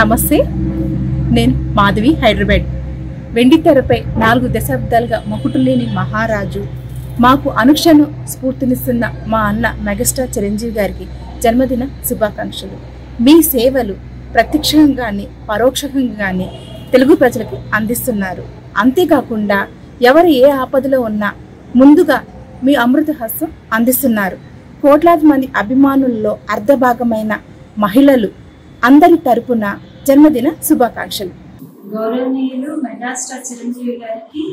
నమస్తే నేను మాధవి హైదరాబాద్ వెండి తెరపై నాలుగు దశాబ్దాలుగా మకుటులేని మహారాజు మాకు అనుక్షణం స్ఫూర్తినిస్తున్న మా అన్న మెగాస్టార్ చిరంజీవి గారికి జన్మదిన శుభాకాంక్షలు మీ సేవలు ప్రత్యక్షంగా కానీ పరోక్షంగా కానీ తెలుగు ప్రజలకు అందిస్తున్నారు అంతేకాకుండా ఎవరు ఏ ఆపదలో ఉన్నా ముందుగా మీ అమృత హస్తం అందిస్తున్నారు కోట్లాది మంది అభిమానుల్లో అర్ధభాగమైన మహిళలు అందరి తరపున జన్మదిన శుభాకాంక్షలు గౌరవనీయులు మెగాస్టార్ చిరంజీవి గారికి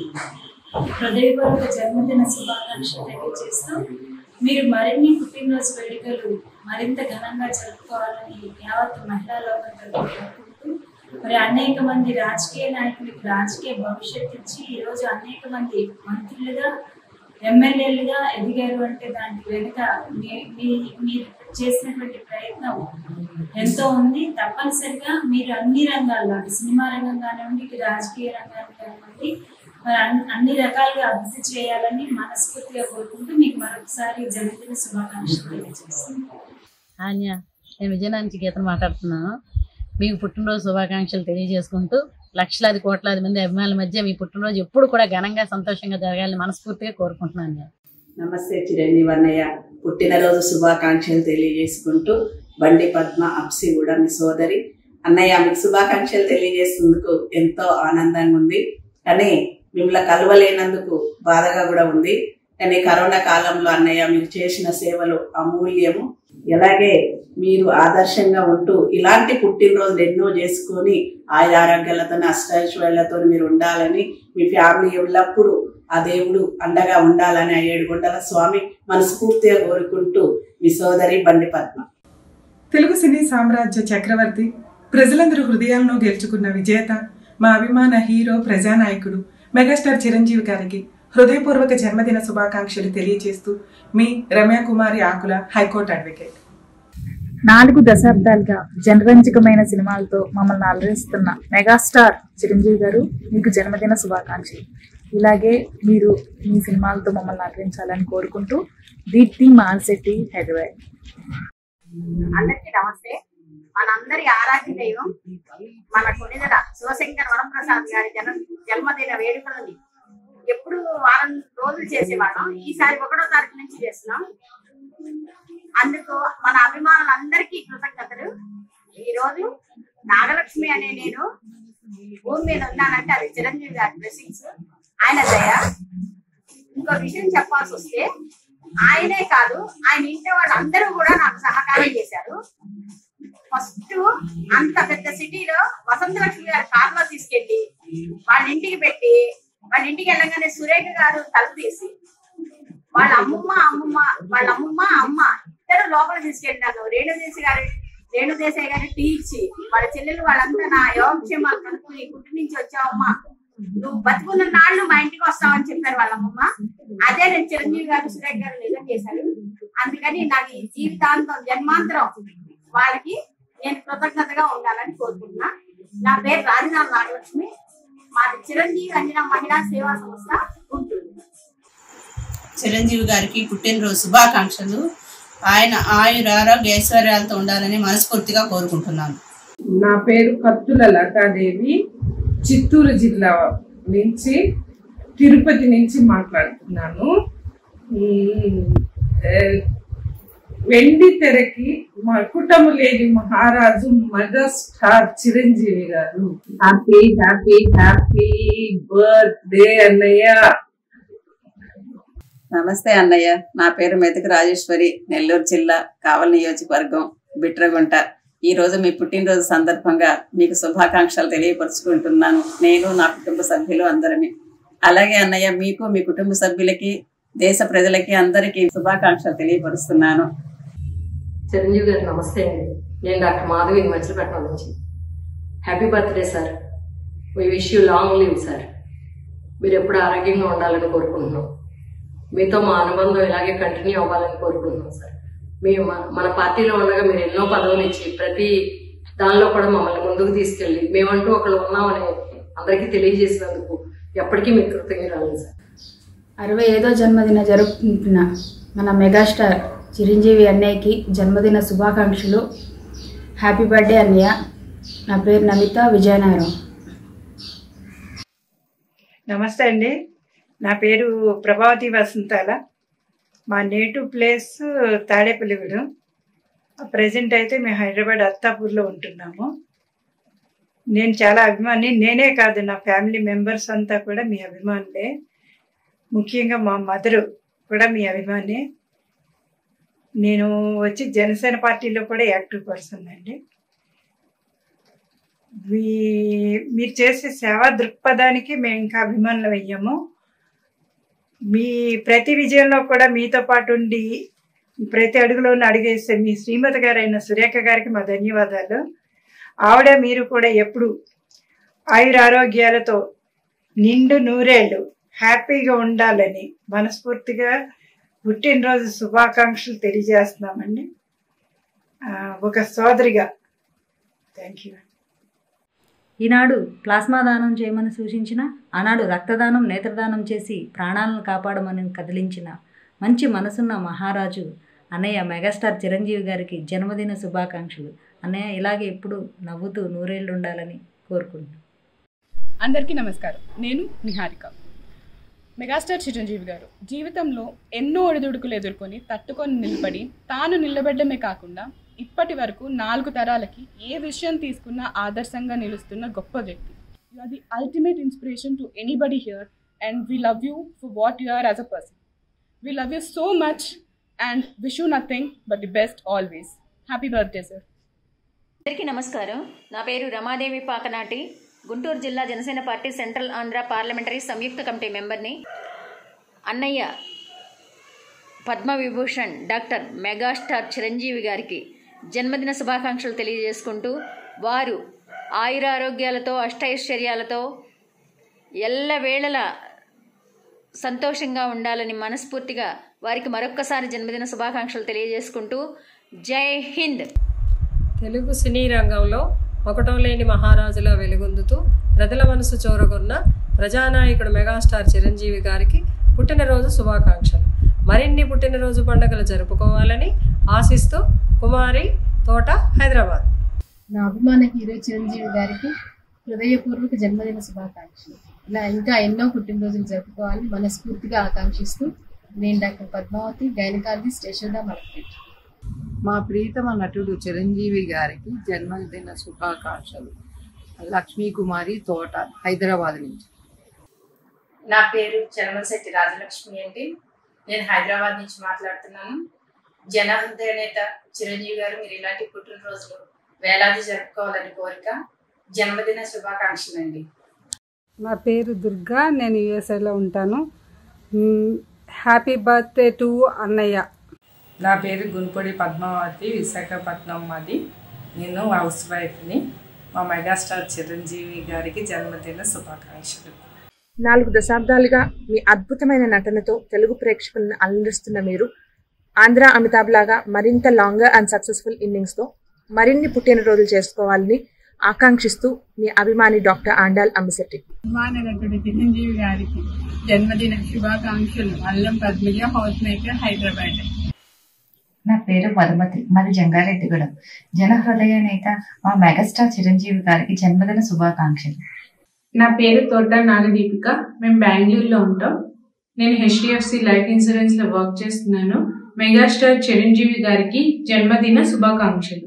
హృదయపూర్వక జన్మదిన శుభాకాంక్షలు తెలియజేస్తూ మీరు మరిన్ని పుట్టినరోజు వేడుకలు మరింత ఘనంగా జరుపుకోవాలని యావత్ మహిళా లోకం తరపున కోరుకుంటూ మరి అనేక మంది రాజకీయ నాయకులకు రాజకీయ భవిష్యత్తు ఇచ్చి ఈరోజు అనేక మంది మంత్రులుగా ఎమ్మెల్యేలుగా ఎదిగారు అంటే దానికి వెనుక మీ- మీ- మీరు చేసినటువంటి ప్రయత్నం ఎంతో ఉంది తప్పనిసరిగా మీరు అన్ని రంగాల్లో అటు సినిమా రంగం కానివ్వండి ఇటు రాజకీయ రంగాన్ని కానివ్వండి మరి అన్- అన్ని రకాలుగా అభివృద్ధి చేయాలని మనస్ఫూర్తిగా కోరుకుంటూ మీకు మరొకసారి జన్మదిన శుభాకాంక్షలు తెలియజేస్తున్నాను ఆన్య నేను విజయనగరం నుంచి గీతను మాట్లాడుతున్నాను మీకు పుట్టినరోజు శుభాకాంక్షలు తెలియజేసుకుంటూ లక్షలాది కోట్లాది మంది అభిమానుల మధ్య మీ పుట్టినరోజు ఎప్పుడు కూడా ఘనంగా సంతోషంగా జరగాలని మనస్ఫూర్తిగా కోరుకుంటున్నాను నేను నమస్తే చిరంజీవి అన్నయ్య పుట్టినరోజు శుభాకాంక్షలు తెలియజేసుకుంటూ బండి పద్మ అప్సి కూడా మీ సోదరి అన్నయ్య మీకు శుభాకాంక్షలు తెలియజేసేందుకు ఎంతో ఆనందంగా ఉంది కానీ మిమ్మల్ని కలవలేనందుకు బాధగా కూడా ఉంది కానీ కరోనా కాలంలో అన్నయ్య మీరు చేసిన సేవలు అమూల్యము అలాగే మీరు ఆదర్శంగా ఉంటూ ఇలాంటి పుట్టినరోజులు ఎన్నో చేసుకొని ఆయు ఆరోగ్యాలతో అష్టైశ్వర్యాలతో మీరు ఉండాలని మీ ఫ్యామిలీ ఎల్లప్పుడూ ఆ దేవుడు అండగా ఉండాలని ఆ ఏడు గుండల స్వామి మనస్ఫూర్తిగా కోరుకుంటూ మీ సోదరి బండి పద్మ తెలుగు సినీ సామ్రాజ్య చక్రవర్తి ప్రజలందరూ హృదయాలను గెలుచుకున్న విజేత మా అభిమాన హీరో ప్రజానాయకుడు మెగాస్టార్ చిరంజీవి గారికి హృదయపూర్వక జన్మదిన శుభాకాంక్షలు తెలియజేస్తూ మీ రమ్యకుమారి ఆకుల హైకోర్టు అడ్వకేట్ నాలుగు దశాబ్దాలుగా జనరంజకమైన సినిమాలతో మమ్మల్ని అలరిస్తున్న మెగాస్టార్ చిరంజీవి గారు మీకు జన్మదిన శుభాకాంక్షలు ఇలాగే మీరు మీ సినిమాలతో మమ్మల్ని అలరించాలని కోరుకుంటూ దీప్తి మాల్శెట్టి హైదరాబాద్ అందరికీ నమస్తే మనందరి ఆరాధ్య దైవం మన కొనిదల శివశంకర్ వరప్రసాద్ గారి జన్మ జన్మదిన వేడుకలని ఎప్పుడు వారం రోజులు చేసేవాళ్ళం ఈసారి ఒకటో తారీఖు నుంచి చేస్తున్నాం అందుకు మన అభిమానులందరికీ కృతజ్ఞతలు ఈ రోజు నాగలక్ష్మి అనే నేను భూమి మీద ఉన్నానంటే అది చిరంజీవి గారి బ్లెస్సింగ్స్ ఆయన దయ ఇంకో విషయం చెప్పాల్సి వస్తే ఆయనే కాదు ఆయన ఇంటి వాళ్ళందరూ కూడా నాకు సహకారం చేశారు ఫస్ట్ అంత పెద్ద సిటీలో వసంత లక్ష్మి గారు కార్లో తీసుకెళ్లి వాళ్ళ ఇంటికి పెట్టి వాళ్ళ ఇంటికి వెళ్ళగానే సురేఖ గారు తలుపు తీసి వాళ్ళ అమ్మమ్మ అమ్మమ్మ వాళ్ళ అమ్మమ్మ అమ్మ ఇద్దరు లోపల తీసుకెళ్ళినారు రేణుదేశి గారి రేణుదేశాయి గారి టీ ఇచ్చి వాళ్ళ చెల్లెలు వాళ్ళంతా నా యోగక్షేమాలు కనుక్కుని గుంటి నుంచి వచ్చావమ్మా నువ్వు బతుకున్న నాళ్ళు మా ఇంటికి వస్తావని చెప్పారు వాళ్ళ అమ్మమ్మ అదే నేను చిరంజీవి గారు సురేఖ గారు నిజం చేశారు అందుకని నాకు ఈ జీవితాంతం జన్మాంతరం వాళ్ళకి నేను కృతజ్ఞతగా ఉండాలని కోరుకుంటున్నా నా పేరు రాజనాథ్ నాగలక్ష్మి మాది చిరంజీవి అంజన మహిళా సేవా సంస్థ గుంటూరు చిరంజీవి గారికి పుట్టినరోజు శుభాకాంక్షలు ఆయన ఆయుర ఆరోగ్య ఐశ్వర్యాలతో ఉండాలని మనస్ఫూర్తిగా కోరుకుంటున్నాను నా పేరు కత్తుల లతాదేవి చిత్తూరు జిల్లా నుంచి తిరుపతి నుంచి మాట్లాడుతున్నాను ఉమ్, ఏ, వెండి తెరకి మకుటము లేని మహారాజు megastar Chiranjeevi garu happy happy happy birthday అన్నయ్య నమస్తే అన్నయ్య నా పేరు మెతుకు రాజేశ్వరి నెల్లూరు జిల్లా కావలి నియోజకవర్గం బిట్రగుంట ఈ రోజు మీ పుట్టినరోజు సందర్భంగా మీకు శుభాకాంక్షలు తెలియపరుచుకుంటున్నాను నేను నా కుటుంబ సభ్యులు అందరమే అలాగే అన్నయ్య మీకు మీ కుటుంబ సభ్యులకి దేశ ప్రజలకి అందరికీ శుభాకాంక్షలు తెలియపరుస్తున్నాను చిరంజీవి గారు నమస్తే అండి నేను డాక్టర్ మాధవి మచిలీపట్నం నుంచి happy birthday sir we wish you long live sir మీరు ఎప్పుడు ఆరోగ్యంగా ఉండాలని కోరుకుంటున్నాం మీతో మా అనుబంధం ఇలాగే కంటిన్యూ అవ్వాలని కోరుకుంటున్నాం సార్ మేము మన- మన పార్టీలో ఉండగా మీరు ఎన్నో పదవులు ఇచ్చి ప్రతి దానిలో కూడా మమ్మల్ని ముందుకు తీసుకెళ్ళి మేమంటూ ఒకళ్ళు ఉన్నామని అందరికీ తెలియజేసినందుకు ఎప్పటికీ మీకు కృతజ్ఞతలు సార్ అరవై ఐదో జన్మదిన జరుపుకుంటున్న మన మెగాస్టార్ చిరంజీవి అన్నయ్యకి జన్మదిన శుభాకాంక్షలు హ్యాపీ బర్త్డే అన్నయ్య నా పేరు నమిత విజయనగరం నమస్తే అండి నా పేరు ప్రభావతి వసంతాల మా నేటివ్ ప్లేస్ తాడేపల్లిగూడెం ప్రజెంట్ అయితే మేము హైదరాబాద్ అత్తాపూర్లో ఉంటున్నాము నేను చాలా అభిమాని నేనే కాదు నా ఫ్యామిలీ మెంబర్స్ అంతా కూడా మీ అభిమానులే ముఖ్యంగా మా మదరు కూడా మీ అభిమాని నేను వచ్చి జనసేన పార్టీలో కూడా యాక్టివ్ పర్సన్ అండి మీ మీరు చేసే సేవా దృక్పథానికి మేము ఇంకా అభిమానులు అయ్యాము మీ ప్రతి విజయంలో కూడా మీతో పాటు ఉండి ప్రతి అడుగులోనూ అడిగేసే మీ శ్రీమతి గారైన సురేఖ గారికి మా ధన్యవాదాలు ఆవిడ మీరు కూడా ఎప్పుడు ఆయుర ఆరోగ్యాలతో నిండు నూరేళ్ళు హ్యాపీగా ఉండాలని మనస్ఫూర్తిగా పుట్టినరోజు శుభాకాంక్షలు తెలియజేస్తున్నామండి ఆ, ఒక సోదరిగా థ్యాంక్ యూ ఈనాడు ప్లాస్మా దానం చేయమని సూచించిన ఆనాడు రక్తదానం నేత్రదానం చేసి ప్రాణాలను కాపాడమని కదిలించిన మంచి మనసున్న మహారాజు అన్నయ్య మెగాస్టార్ చిరంజీవి గారికి జన్మదిన శుభాకాంక్షలు అన్నయ్య ఇలాగే ఎప్పుడు నవ్వుతూ నూరేళ్ళు ఉండాలని కోరుకుంటున్నాను అందరికీ నమస్కారం నేను నిహారిక మెగాస్టార్ చిరంజీవి గారు జీవితంలో ఎన్నో ఒడిదుడుకులు ఎదుర్కొని తట్టుకొని నిలబడి తాను నిలబడమే కాకుండా ఇప్పటి వరకు నాలుగు తరాలకి ఏ విషయం తీసుకున్నా ఆదర్శంగా నిలుస్తున్న గొప్ప వ్యక్తి you are the ultimate inspiration to anybody here and we love you for what you are as a person we love you so much and wish you nothing but the best always happy birthday sir అందరికీ నమస్కారం నా పేరు రమాదేవి పాకనాటి గుంటూరు జిల్లా Janasena party central Andhra parliamentary సంయుక్త committee మెంబర్ని అన్నయ్య Padma Vibhushan doctor megastar Chiranjeevi గారికి జన్మదిన శుభాకాంక్షలు తెలియజేసుకుంటూ వారు ఆయురారోగ్యాలతో అష్టైశ్వర్యాలతో ఎల్లవేళలా సంతోషంగా ఉండాలని మనస్ఫూర్తిగా వారికి మరొక్కసారి జన్మదిన శుభాకాంక్షలు తెలియజేసుకుంటూ జై హింద్ తెలుగు సినీ రంగంలో ఒకటో లేని మహారాజులా వెలుగొందుతూ ప్రజల మనసు చూరగొన్న ప్రజానాయకుడు మెగాస్టార్ చిరంజీవి గారికి పుట్టినరోజు శుభాకాంక్షలు మరిన్ని పుట్టినరోజు పండుగలు జరుపుకోవాలని ఆశిస్తూ కుమారి తోట హైదరాబాద్ నా అభిమాన హీరో చిరంజీవి గారికి హృదయపూర్వక జన్మదిన శుభాకాంక్షలు ఇలా ఇంకా ఎన్నో పుట్టినరోజులు జరుపుకోవాలని మనస్ఫూర్తిగా ఆకాంక్షిస్తూ నేను డాక్టర్ పద్మావతి గైనకాలజిస్ట్ యశోద మలపేట్ మా ప్రియతమ నటుడు చిరంజీవి గారికి జన్మదిన శుభాకాంక్షలు లక్ష్మీ కుమారి తోట హైదరాబాద్ నుంచి నా పేరు చర్మశెట్టి రాజలక్ష్మి అండి నేను హైదరాబాద్ నుంచి మాట్లాడుతున్నాను జనహృదయ నేత చిరంజీవి గారు మీరు ఇలాంటి పుట్టినరోజులు వేలాది జరుపుకోవాలని కోరిక జన్మదిన శుభాకాంక్షలు అండి నా పేరు దుర్గా నేను యుఎస్ఏలో ఉంటాను మ్, హ్యాపీ బర్త్డే టు అన్నయ్య నా పేరు గుంపొడి పద్మావతి విశాఖపట్నం మాది నేను హౌస్ వైఫ్ని మా మెగాస్టార్ చిరంజీవి గారికి జన్మదిన శుభాకాంక్షలు నాలుగు దశాబ్దాలుగా మీ అద్భుతమైన నటనతో తెలుగు ప్రేక్షకులను అలరిస్తున్న మీరు ఆంధ్ర అమితాబ్ లాగా మరింత లాంగర్ అండ్ సక్సెస్ఫుల్ ఇన్నింగ్స్తో మరిన్ని పుట్టినరోజులు చేసుకోవాలని ఆకాంక్షిస్తూ మీ అభిమాని డాక్టర్ ఆండాల్ అంబిశెట్టి అభిమాన నటుడు చిరంజీవి గారికి జన్మదిన శుభాకాంక్షలు అల్లం పద్మజ హౌస్ మేకర్ హైదరాబాద్ నా పేరు మధుమతి మాది జంగారెడ్డిగూడెం జనహృదయ నేత మా మెగాస్టార్ చిరంజీవి గారికి జన్మదిన శుభాకాంక్షలు నా పేరు తోట నాగదీపిక మేము బెంగళూరులో ఉంటాం నేను హెచ్డిఎఫ్సి లైఫ్ ఇన్సూరెన్స్ లో వర్క్ చేస్తున్నాను మెగాస్టార్ చిరంజీవి గారికి జన్మదిన శుభాకాంక్షలు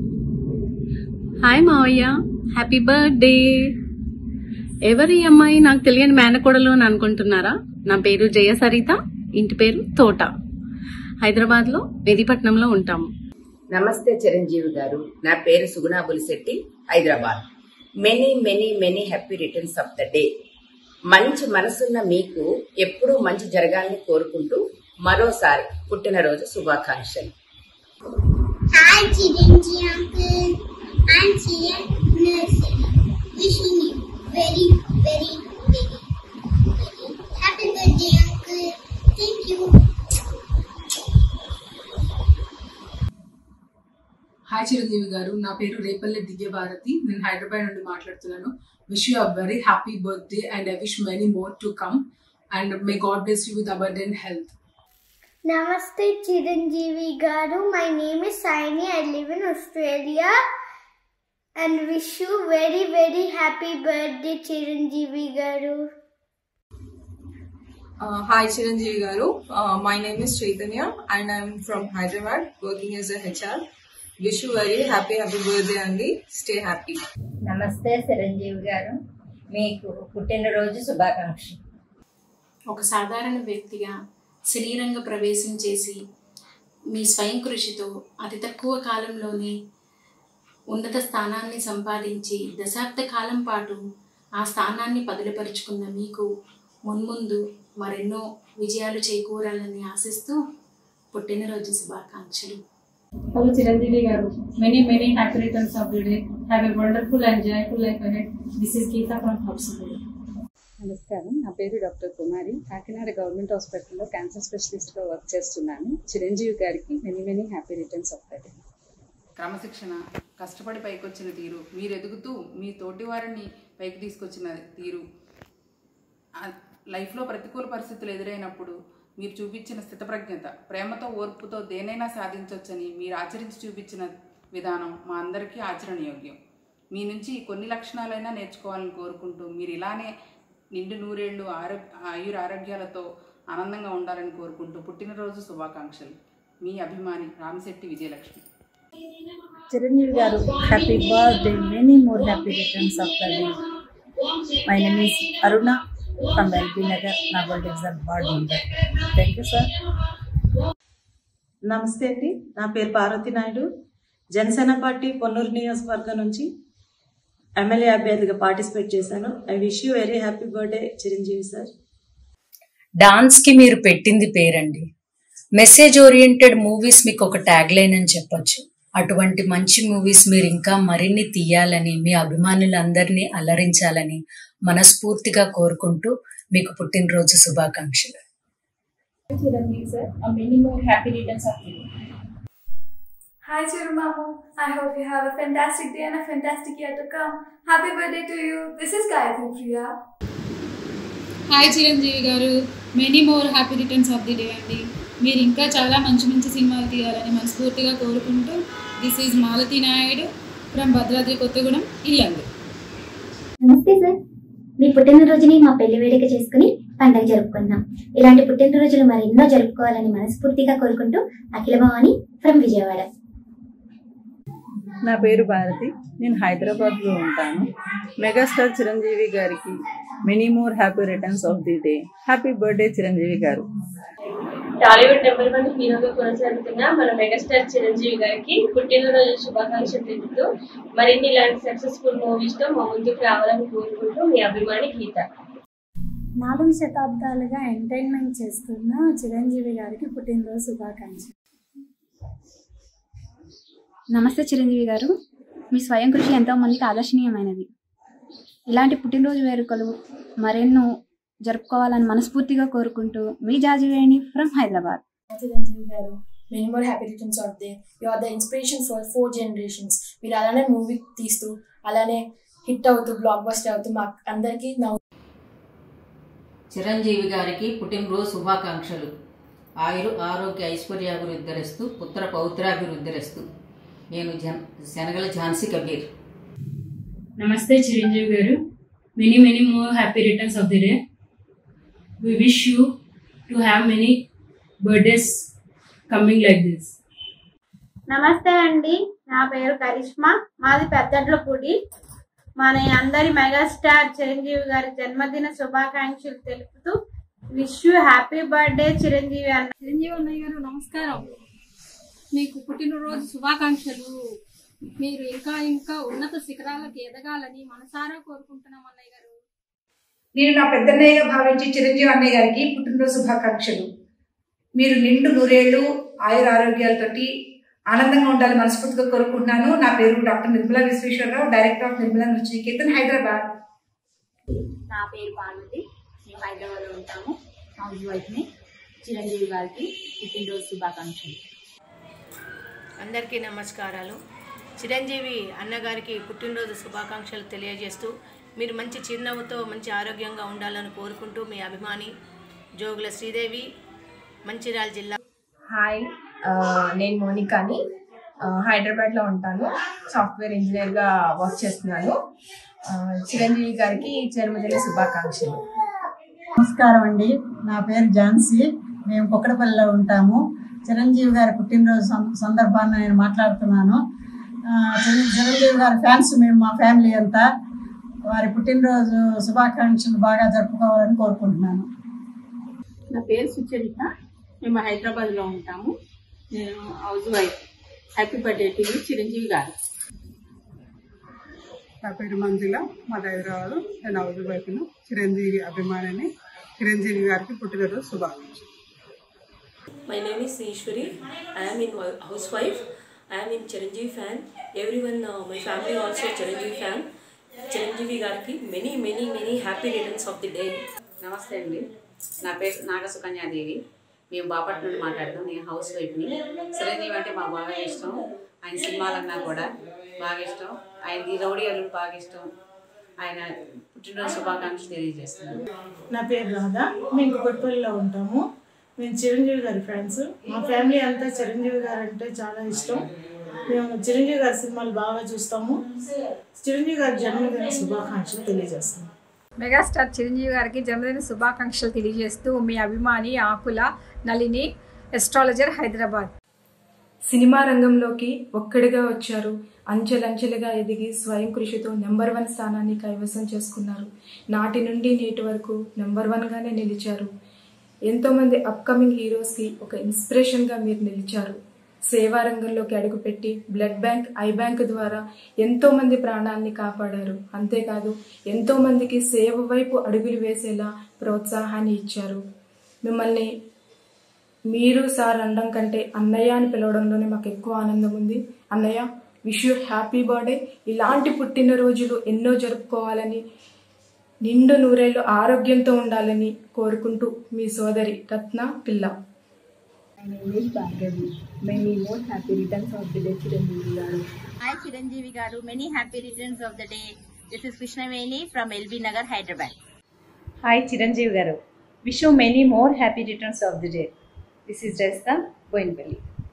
హాయ్ మావయ్య హ్యాపీ బర్త్డే ఎవరి అమ్మాయి నాకు తెలియని మేనకోడలు అని అనుకుంటున్నారా నా పేరు జయ సరిత ఇంటి పేరు తోట హైదరాబాద్లో మెదిపట్నంలో ఉంటాము నమస్తే చిరంజీవి గారు నా పేరు Suguna Bulisetti Hyderabad many many many happy returns of the day మంచి మనసున్న మీకు ఎప్పుడూ మంచి జరగాలని కోరుకుంటూ మరోసారి పుట్టినరోజు శుభాకాంక్షలు Hi, Chiranji uncle. I'm Chiran Nursery. Wishing you very, very, very, very happy birthday, uncle. Thank you. Hi Chiranjeevi garu నా పేరు రేపల్లె దివ్య భారతి నేను హైదరాబాద్ నుండి మాట్లాడుతున్నాను wish you a very happy birthday and I wish many more to come and may God bless you with abundant health Namaste, Chiranjeevi Garu. My name is Saini. I live in Australia. and wish you very very happy birthday Chiranjeevi garu. Uh, hi Chiranjeevi garu. Uh, my name is Chaitanya and I'm from Hyderabad working as a HR. Wish you very happy happy birthday Andy. Stay happy. నమస్తే చిరంజీవి గారు మీకు పుట్టినరోజు శుభాకాంక్షలు ఒక సాధారణ వ్యక్తిగా సినీ రంగ ప్రవేశం చేసి మీ స్వయం కృషితో అతి తక్కువ కాలంలోనే ఉన్నత స్థానాన్ని సంపాదించి దశాబ్ద కాలం పాటు ఆ స్థానాన్ని పదిలపరుచుకున్న మీకు మున్ముందు మరెన్నో విజయాలు చేకూరాలని ఆశిస్తూ పుట్టినరోజు శుభాకాంక్షలు Hello Chiranjeevi garu. Many many happy returns of the day. Have a wonderful and joyful life ahead. This is Geeta from Hubsaburi. నమస్కారం నా పేరు డాక్టర్ కుమారి కాకినాడ గవర్నమెంట్ హాస్పిటల్లో క్యాన్సర్ స్పెషలిస్ట్గా వర్క్ చేస్తున్నాను చిరంజీవి గారికి many many happy returns of the day క్రమశిక్షణ కష్టపడి పైకొచ్చిన తీరు మీరు ఎదుగుతూ మీ తోటి వారిని పైకి తీసుకొచ్చిన తీరు ఆ లైఫ్లో ప్రతికూల పరిస్థితులు ఎదురైనప్పుడు మీరు చూపించిన స్థితప్రజ్ఞత ప్రేమతో ఓర్పుతో దేనైనా సాధించవచ్చని మీరు ఆచరించి చూపించిన విధానం మా అందరికీ ఆచరణయోగ్యం మీ నుంచి కొన్ని లక్షణాలైనా నేర్చుకోవాలని కోరుకుంటూ మీరు ఇలానే నిండు నూరేళ్లు ఆరోగ్య ఆయుర ఆరోగ్యాలతో ఆనందంగా ఉండాలని కోరుకుంటూ పుట్టినరోజు శుభాకాంక్షలు మీ అభిమాని Ramasetti Vijayalakshmi Chiranjeevi garu happy birthday many more happy returns of the day my name is Aruna from LB Nagar నా birthday is ward member thank you sir నమస్తే అండి నా పేరు పార్వతి నాయుడు జనసేన పార్టీ పొన్నూరు నియోజకవర్గం నుంచి ఎమ్మెల్యే అభ్యర్థిగా పార్టిసిపేట్ చేశాను I wish you very happy birthday Chiranjeevi sir dance కి మీరు పెట్టింది పేరండి మెసేజ్ ఓరియంటెడ్ మూవీస్ మీకు ఒక ట్యాగ్ లైన్ అని చెప్పొచ్చు అటువంటి మంచి మూవీస్ మీరు ఇంకా మరిన్ని తీయాలని మీ అభిమానులందరినీ అలరించాలని మనస్ఫూర్తిగా కోరుకుంటూ మీకు పుట్టినరోజు శుభాకాంక్షలు Chiranjeevi sir. A many more happy returns of the day. Hi Chirumamu, I hope you have a fantastic day and a fantastic year to come. Happy birthday to you. This is Gayatri Priya. Hi Chiranjeevi garu many more happy returns of the day అండి మీరు ఇంకా చాలా మంచి మంచి సినిమాలు తీయాలని మనస్ఫూర్తిగా కోరుకుంటూ this is Malathi Naidu from Bhadradri Kothagudem Yellandu నమస్తే సార్ మీ పుట్టినరోజుని మా పెళ్లి వేడుక చేసుకుని పండగ జరుపుకుందాం ఇలాంటి పుట్టినరోజులు మరెన్నో జరుపుకోవాలని మనస్ఫూర్తిగా కోరుకుంటూ అఖిల భవాని ఫ్రమ్ విజయవాడ నా పేరు భారతి నేను హైదరాబాద్లో ఉంటాను మెగాస్టార్ చిరంజీవి గారికి many more happy returns of the day happy birthday Chiranjeevi garu Tollywood number one హీరోగా కొనసాగుతున్న మన మెగాస్టార్ చిరంజీవి గారికి పుట్టినరోజు శుభాకాంక్షలు తెలుపుతూ మరిన్ని ఇలాంటి సక్సెస్ఫుల్ మూవీస్ తో మా ముందుకు రావాలని కోరుకుంటూ మీ అభిమాని గీత నాలుగు శతాబ్దాలుగా ఎంటర్టైన్మెంట్ చేస్తున్న చిరంజీవి గారికి పుట్టినరోజు శుభాకాంక్షలు నమస్తే చిరంజీవి గారు మీ స్వయం కృషి ఎంతో మందికి ఆదర్శనీయమైనది ఇలాంటి పుట్టినరోజు వేడుకలు మరెన్నో జరుపుకోవాలని మనస్ఫూర్తిగా కోరుకుంటూ మీ Jajiveni from Hyderabad Chiranjeevi garu many more happy returns of day you are the inspiration for four generations మీరు అలానే మూవీ తీస్తూ అలానే హిట్ అవుతూ బ్లాక్ బస్టర్ అవుతూ మాకు అందరికీ నా చిరంజీవి గారికి పుట్టినరోజు శుభాకాంక్షలు ఆయురు ఆరోగ్య ఐశ్వర్యాభివృద్ధిరస్తూ పుత్ర పౌత్రాభివృద్ధిరస్తూ నేను జన్ శనగల ఝాన్సీ కబీర్ నమస్తే Chiranjeevi garu many many more happy returns of the day we wish you to have many birthdays coming like this నమస్తే అండి నా పేరు కరిష్మా మాది పెద్దడ్లపూడి మన అందరి మెగాస్టార్ చిరంజీవి గారి జన్మదిన శుభాకాంక్షలు తెలుపుతూ wish you happy birthday Chiranjeevi అన్న చిరంజీవి అన్నయ్య గారు నమస్కారం మీకు పుట్టినరోజు శుభాకాంక్షలు మీరు ఇంకా ఇంకా ఉన్నత శిఖరాలకు ఎదగాలని మనసారా కోరుకుంటున్నాం అన్నయ్య గారు నేను నా పెద్దన్నయ్యగా భావించి చిరంజీవి అన్నయ్య గారికి పుట్టినరోజు శుభాకాంక్షలు మీరు నిండు నూరేళ్లు ఆయుర ఆరోగ్యాలతోటి ఆనందంగా ఉండాలని మనస్ఫూర్తిగా కోరుకుంటున్నాను నా పేరు doctor Nirmala Visweswararao director of Nirmala Nrityaniketan Hyderabad నా పేరు పార్వతి మేము హైదరాబాద్లో ఉంటాము హౌస్ వైఫ్ని చిరంజీవి గారికి పుట్టినరోజు శుభాకాంక్షలు అందరికీ నమస్కారాలు చిరంజీవి అన్నగారికి పుట్టినరోజు శుభాకాంక్షలు తెలియజేస్తూ మీరు మంచి చిరునవ్వుతో మంచి ఆరోగ్యంగా ఉండాలని కోరుకుంటూ మీ అభిమాని జోగుల శ్రీదేవి మంచిర్యాల జిల్లా హాయ్ ఆ, నేను మోనికాని ఆ, హైదరాబాద్లో ఉంటాను సాఫ్ట్వేర్ ఇంజనీర్గా వర్క్ చేస్తున్నాను ఆ, చిరంజీవి గారికి జన్మదిన శుభాకాంక్షలు నమస్కారం అండి నా పేరు ఝాన్సీ మేము కుక్కడపల్లిలో ఉంటాము చిరంజీవి గారి పుట్టినరోజు సం- సందర్భాన్ని నేను మాట్లాడుతున్నాను ఆ, చిరం- చిరంజీవి గారి ఫ్యాన్స్ మేము మా ఫ్యామిలీ అంతా వారి పుట్టినరోజు శుభాకాంక్షలు బాగా జరుపుకోవాలని కోరుకుంటున్నాను నా పేరు సుచరిత మేము హైదరాబాద్లో ఉంటాము నేను housewife happy birthday to you Chiranjeevi garu నా పేరు మంజుల మాది హైదరాబాద్ నేను హౌస్ వైఫ్ను చిరంజీవి అభిమానిని చిరంజీవి గారికి పుట్టినరోజు శుభాకాంక్షలు My name is Ishwari. I am in wi- housewife. I am in Chiranjeevi fan. Everyone, uh, my family also Chiranjeevi fan. Chiranjeevi గారికి many many many happy returns of the day నమస్తే అండి నా పేరు నాగ సుకన్యాదేవి మేము బాపట్ల నుండి మాట్లాడతాం నేను హౌస్ వైఫ్ని చిరంజీవి అంటే మాకు బాగా ఇష్టం ఆయన సినిమాలన్నా కూడా బాగా ఇష్టం ఆయనకి రౌడీ అల్లుడు బాగా ఇష్టం ఆయన పుట్టినరోజు శుభాకాంక్షలు తెలియజేస్తున్నాను నా పేరు రాధా మేము కుక్కట్పల్లిలో ఉంటాము మేము చిరంజీవి గారి ఫ్యాన్స్ మా ఫ్యామిలీ అంతా చిరంజీవి గారు అంటే చాలా ఇష్టం మేము చిరంజీవి గారి సినిమాలు బాగా చూస్తాము చిరంజీవి గారి జన్మదిన శుభాకాంక్షలు తెలియజేస్తాము మెగాస్టార్ చిరంజీవి గారికి జన్మదిన శుభాకాంక్షలు తెలియజేస్తూ మీ అభిమాని ఆకుల నళిని ఎస్ట్రాలజర్ హైదరాబాద్ సినిమా రంగంలోకి ఒక్కడిగా వచ్చారు అంచెలంచెలుగా ఎదిగి స్వయం కృషితో నెంబర్ వన్ స్థానాన్ని కైవసం చేసుకున్నారు నాటి నుండి నేటి వరకు నెంబర్ వన్గానే నిలిచారు ఎంతోమంది అప్కమింగ్ హీరోస్కి ఒక ఇన్స్పిరేషన్గా మీరు నిలిచారు సేవా రంగంలోకి అడుగుపెట్టి బ్లడ్ బ్యాంక్ ఐ బ్యాంక్ ద్వారా ఎంతో మంది ప్రాణాలని కాపాడారు అంతేకాదు ఎంతో మందికి సేవ వైపు అడుగులు వేసేలా ప్రోత్సాహాన్ని ఇచ్చారు మిమ్మల్ని మీరు సార్ అనడం కంటే అన్నయ్య అని పిలవడంలోనే మాకు ఎక్కువ ఆనందం ఉంది అన్నయ్య విష్ యూ హ్యాపీ బర్త్డే ఇలాంటి పుట్టినరోజులు ఎన్నో జరుపుకోవాలని నిండు నూరేళ్ళు ఆరోగ్యంతో ఉండాలని కోరుకుంటూ మీ సోదరి రత్న పిల్ల My name is Bhargavi. Many more happy returns of the day, Chiranjeevi garu. Hi Chiranjeevi garu, many happy returns of the day. This is Krishnaveni from LB Nagar, Hyderabad. Hi Chiranjeevi garu wish you many more happy returns of the day this is జస్తా Boinpally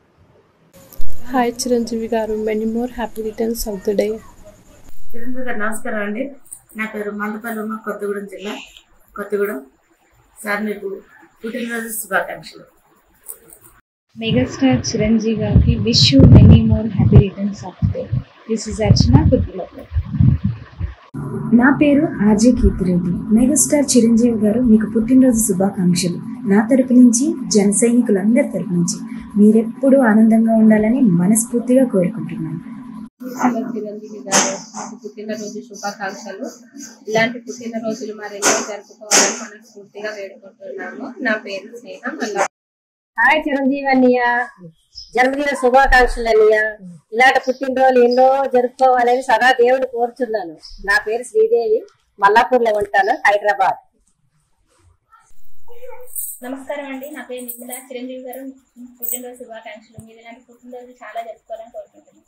hi Chiranjeevi garu many more happy returns of the day Chiranjeevi garu నమస్కారం అండి నా పేరు మందపల్లి ఉమ్మ కొత్తగూడెం జిల్లా Kothagudem sir మీకు పుట్టినరోజు శుభాకాంక్షలు మెగాస్టార్ చిరంజీవి గారికి wish you many more happy returns of day this is Archana కుర్తిలోపల నా పేరు ఆర్జే కీర్తిరెడ్డి మెగాస్టార్ చిరంజీవి గారు మీకు పుట్టినరోజు శుభాకాంక్షలు నా తరపు నుంచి జన సైనికులందరి తరపు నుంచి మీరెప్పుడూ ఆనందంగా ఉండాలని మనస్ఫూర్తిగా కోరుకుంటున్నాను హలో చిరంజీవి గారు మీకు పుట్టినరోజు శుభాకాంక్షలు ఇలాంటి పుట్టినరోజులు మరెన్నో జరుపుకోవాలని మనస్ఫూర్తిగా వేడుకుంటున్నాము నా పేరు స్నేహ మళ్ళా హాయ్ చిరంజీవి అన్నయ్య జన్మదిన శుభాకాంక్షలు అన్నయ్య ఇలాంటి పుట్టినరోజులు ఎన్నో జరుపుకోవాలని సదా దేవుడు కోరుచున్నాను నా పేరు శ్రీదేవి మల్లాపూర్లో ఉంటాను హైదరాబాద్ నమస్కారం అండి నా పేరు నిర్మల చిరంజీవి గారు పుట్టినరోజు శుభాకాంక్షలు మీరు ఇలాంటి పుట్టినరోజు చాలా జరుపుకోవాలని కోరుకుంటున్నాను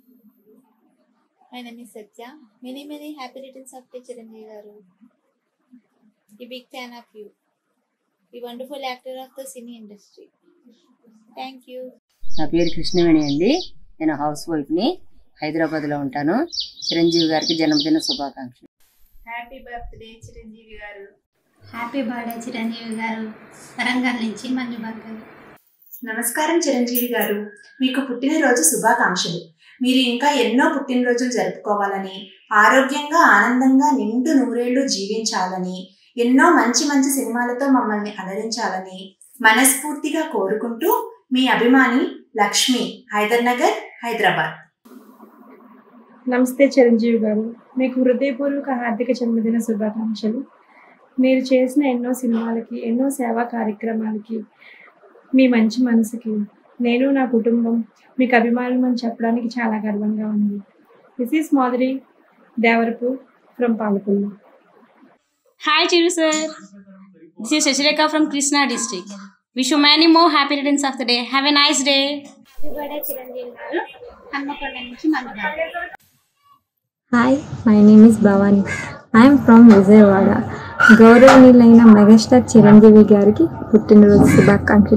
My name is Satya. Many, many happy returns of the Chiranjeevi garu. A big fan of you. A wonderful actor of the cine industry. Thank you. నా పేరు కృష్ణవేణి అండి నేను హౌస్ వైఫ్ని హైదరాబాద్లో ఉంటాను చిరంజీవి గారికి జన్మదిన శుభాకాంక్షలు happy birthday Chiranjeevi garu happy birthday Chiranjeevi గారు వరంగల్ నుంచి మంజు భార్గవి నమస్కారం చిరంజీవి గారు మీకు పుట్టినరోజు శుభాకాంక్షలు మీరు ఇంకా ఎన్నో పుట్టినరోజులు జరుపుకోవాలని ఆరోగ్యంగా ఆనందంగా నిండు నూరేళ్లు జీవించాలని ఎన్నో మంచి మంచి సినిమాలతో మమ్మల్ని అలరించాలని మనస్ఫూర్తిగా కోరుకుంటూ మీ అభిమాని లక్ష్మి హైదర్ నగర్ హైదరాబాద్ నమస్తే చిరంజీవి గారు మీకు హృదయపూర్వక హార్దిక జన్మదిన శుభాకాంక్షలు మీరు చేసిన ఎన్నో సినిమాలకి ఎన్నో సేవా కార్యక్రమాలకి మీ మంచి మనసుకి నేను నా కుటుంబం మీకు అభిమానం అని చెప్పడానికి చాలా గర్వంగా ఉంది this is Madhuri Devarapu from Palakollu Hi, Chiru sir. This is Shashireka from Krishna district. Wish you many more happy returns of the day. Have a nice day. Happy birthday Chiranjeevi garu Hanamkonda నుంచి Manju Bhargavi hi my name is Bhavani I'm from Vijayawada గౌరవనీయులైన megastar Chiranjeevi గారికి పుట్టినరోజు శుభాకాంక్షలు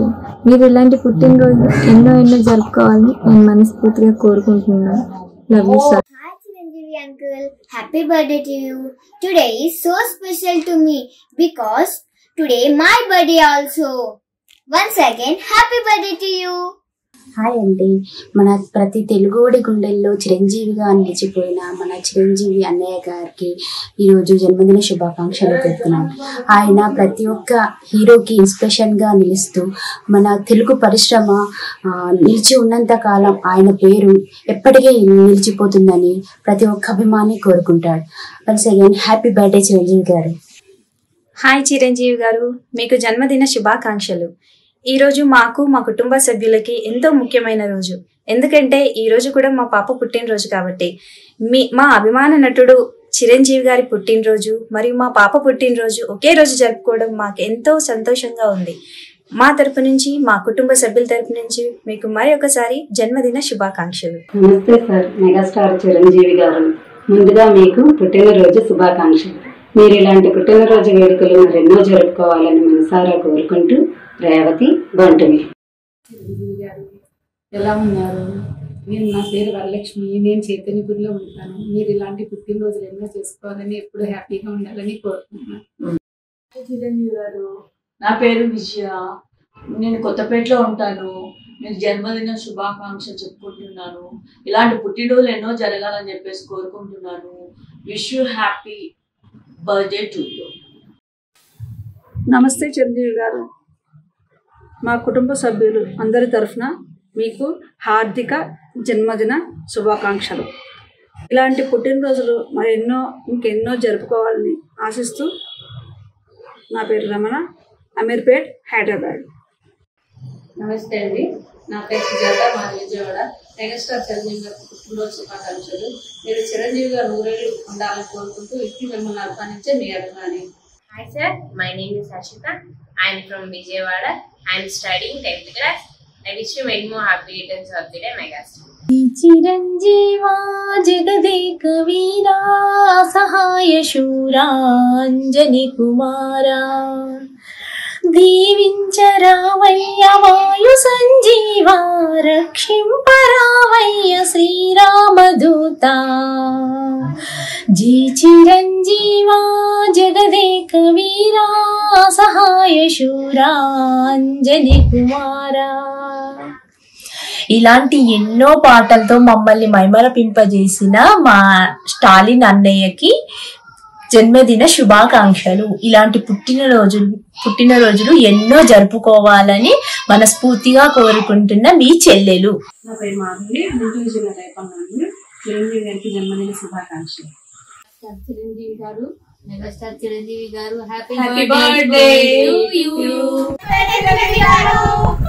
మీరు ఇలాంటి పుట్టినరోజు ఎన్నో ఎన్నో జరుపుకోవాలని నేను మనస్ఫూర్తిగా కోరుకుంటున్నాను love you sir Hi Chiranjeevi uncle, happy birthday to you. Today is so special to me because today my birthday also. Once again, happy birthday to you. Hi అండి మన ప్రతి తెలుగుడి గుండెల్లో చిరంజీవిగా నిలిచిపోయిన మన చిరంజీవి అన్నయ్య గారికి ఈరోజు జన్మదిన శుభాకాంక్షలు చెప్తున్నాం ఆయన ప్రతి ఒక్క హీరోకి ఇన్స్పిరేషన్గా నిలుస్తూ మన తెలుగు పరిశ్రమ ఆ, నిలిచి ఉన్నంత కాలం ఆయన పేరు ఎప్పటికీ నిలిచిపోతుందని ప్రతి ఒక్క అభిమాని కోరుకుంటాడు once again happy birthday Chiranjeevi garu hi Chiranjeevi గారు మీకు జన్మదిన శుభాకాంక్షలు ఈ రోజు మాకు మా కుటుంబ సభ్యులకి ఎంతో ముఖ్యమైన రోజు ఎందుకంటే ఈ రోజు కూడా మా పాప పుట్టినరోజు కాబట్టి మీ మా అభిమాన నటుడు చిరంజీవి గారి పుట్టినరోజు మరియు మా పాప పుట్టినరోజు ఒకే రోజు జరుపుకోవడం మాకు ఎంతో సంతోషంగా ఉంది మా తరపు నుంచి మా కుటుంబ సభ్యుల తరపు నుంచి మీకు మరి ఒకసారి జన్మదిన శుభాకాంక్షలు నమస్తే సార్ మెగాస్టార్ చిరంజీవి గారు ముందుగా మీకు పుట్టినరోజు శుభాకాంక్షలు మీరు ఇలాంటి పుట్టినరోజు వేడుకలు మరెన్నో జరుపుకోవాలని మనసారా కోరుకుంటూ రేవతి బంటుని చిరంజీవి గారు ఎలా ఉన్నారు నేను నా పేరు వరలక్ష్మి నేను చైతన్యపురిలో ఉంటాను మీరు ఇలాంటి పుట్టినరోజులు ఎన్నో చేసుకోవాలని ఎప్పుడు హ్యాపీగా ఉండాలని కోరుకుంటున్నాను చిరంజీవి గారు నా పేరు విజయ నేను కొత్తపేటలో ఉంటాను నేను జన్మదిన శుభాకాంక్షలు చెప్పుకుంటున్నాను ఇలాంటి పుట్టినరోజులు ఎన్నో జరగాలని చెప్పేసి కోరుకుంటున్నాను wish you happy birthday to you నమస్తే చిరంజీవి గారు మా కుటుంబ సభ్యులు అందరి తరఫున మీకు హార్దిక జన్మదిన శుభాకాంక్షలు ఇలాంటి పుట్టినరోజులు మరి ఎన్నో ఇంకెన్నో జరుపుకోవాలని ఆశిస్తూ నా పేరు రమణ అమీర్పేట్ హైదరాబాద్ నమస్తే అండి నా పేరు సుజాత మా విజయవాడ మెగాస్టార్ చిరంజీవి గారికి పుట్టినరోజు శుభాకాంక్షలు మీరు చిరంజీవి గారు నూరేళ్ళు ఉండాలని కోరుకుంటూ ఇప్పటి మిమ్మల్ని అభిమానించే మీ అభిమాని Hi sir, my name is Harshita. I am from Vijayawada. I am studying 10th class. I wish you many more happy returns of the day, Megastar. చిరంజీవా జగదేక వీరా సహాయ శూరాంజని కుమారా దీవించరావయ్య వాయు సంజీవా రక్షింపరావయ్య శ్రీరామదూత జీ చిరంజీవా జగదేక వీరా సహాయ శూరాంజని కుమారా ఇలాంటి ఎన్నో పాటలతో మమ్మల్ని మైమరపింపజేసిన మా స్టాలిన్ అన్నయ్యకి జన్మదిన శుభాకాంక్షలు ఇలాంటి పుట్టినరోజులు పుట్టినరోజులు ఎన్నో జరుపుకోవాలని మనస్ఫూర్తిగా కోరుకుంటున్న మీ చెల్లెలు నా పేరు మాధురి గుంటూరు జిల్లా రేపల్ నుండి చిరంజీవి గారికి జన్మదిన శుభాకాంక్షలు చిరంజీవి గారు megastar Chiranjeevi garu happy Happy birthday to to you you.